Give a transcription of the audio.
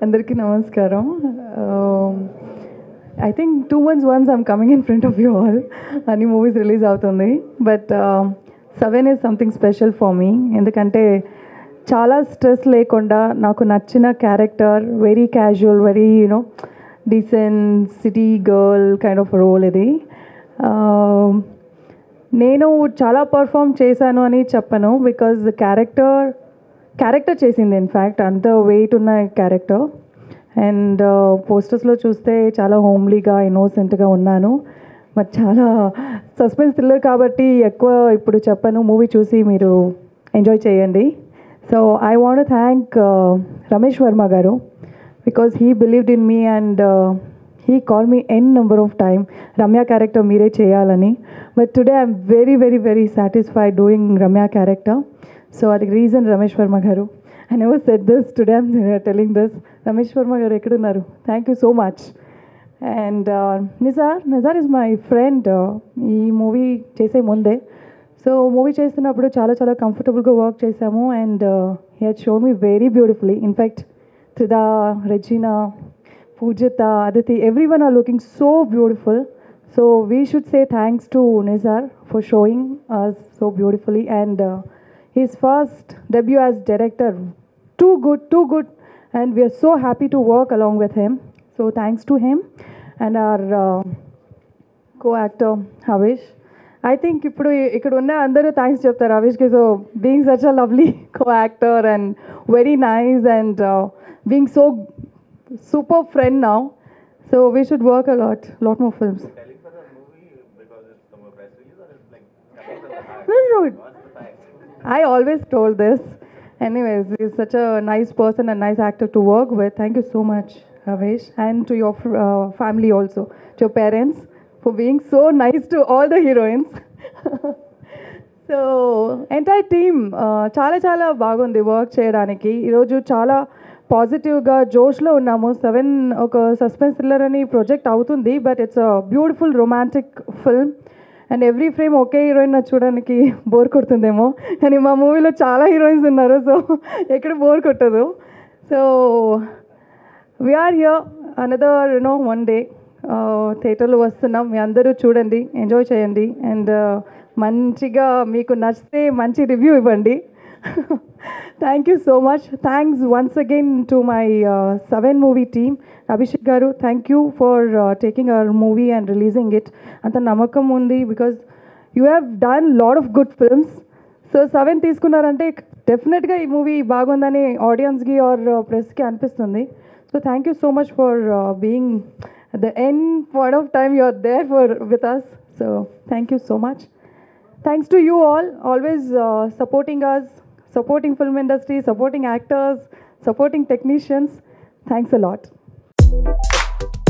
అందరికీ నమస్కారం I think two months once I'm coming in front of you all అన్ని movies release అవుతుంది but seven is something special for me ఎందుకంటే చాలా stress లేకుండా నాకు నచ్చిన character very casual very you know decent city girl kind of role ఇది Um, నేను చాలా పర్ఫామ్ చేశాను అని చెప్పను బికాజ్ క్యారెక్టర్ క్యారెక్టర్ చేసింది ఇన్ఫ్యాక్ట్ అంత వెయిట్ ఉన్న క్యారెక్టర్ అండ్ పోస్టర్స్లో చూస్తే చాలా హోమ్లీగా ఇన్నోసెంట్గా ఉన్నాను బట్ చాలా సస్పెన్స్ థ్రిల్లర్ కాబట్టి ఎక్కువ ఇప్పుడు చెప్పను మూవీ చూసి మీరు ఎంజాయ్ చేయండి so I want thank Ramesh Varma garu because he believed in me and he call me N number of time Ramya character మీరే చేయాలని but today I'm very very very satisfied doing Ramya character so అది reason Ramesh Varma garu I never said this today I'm telling this Ramesh Varma garu ఎక్కడున్నారు thank you so much and Nizar Nizar is my friend ఈ movie చేసే ముందే so movie చేస్తున్నప్పుడు చాలా చాలా కంఫర్టబుల్గా వర్క్ చేసాము and he had show me very beautifully in fact Tridha Regina Poojitha Aditi every one are looking so beautiful so we should say thanks to Nizar for showing us so beautifully and his first debut as director too good too good and we are so happy to work along with him so thanks to him and our uh, co-actor Havish I think ఇప్పుడు ఇక్కడ ఉన్న అందరూ థ్యాంక్స్ చెప్తారు హవిష్కి so being such a lovely co actor and very nice and being so super friend now so we should work a lot lot more films telling for the movie because it's from a press release or it's like coming from the heart? No, no, no. What's the fact? I always told this. Anyways, he's such a nice person and nice actor to work with. Thank you so much, Ravesh, and to your uh, family also, to your parents, for being so nice to all the heroines. So entire team చాలా చాలా బాగుంది work చేయడానికి ఈరోజు చాలా పాజిటివ్గా జోష్లో ఉన్నాము seven ఒక suspense thriller అని ప్రాజెక్ట్ అవుతుంది but it's a beautiful romantic film and every frame ఒకే హీరోయిన్ చూడడానికి బోర్ కొడుతుందేమో కానీ మా మూవీలో చాలా హీరోయిన్స్ ఉన్నారు సో ఎక్కడ బోర్ కొట్టదు so we are here another you know one day థియేటర్లో వస్తున్నాం మీ అందరూ చూడండి ఎంజాయ్ చేయండి అండ్ మంచిగా మీకు నచ్చితే మంచి రివ్యూ ఇవ్వండి thank you so much thanks once again to my seven movie team Abhishek garu thank you for taking our movie and releasing it అంత నమ్మకం ఉంది because you have done lot of good films so seven తీసుకున్నారంటే డెఫినెట్గా ఈ మూవీ బాగుందని ఆడియన్స్కి or ప్రెస్కి అనిపిస్తుంది so thank you so much for being the end point of time you are there for with us so thank you so much thanks to you all always uh, supporting us supporting film industry supporting actors supporting technicians thanks a lot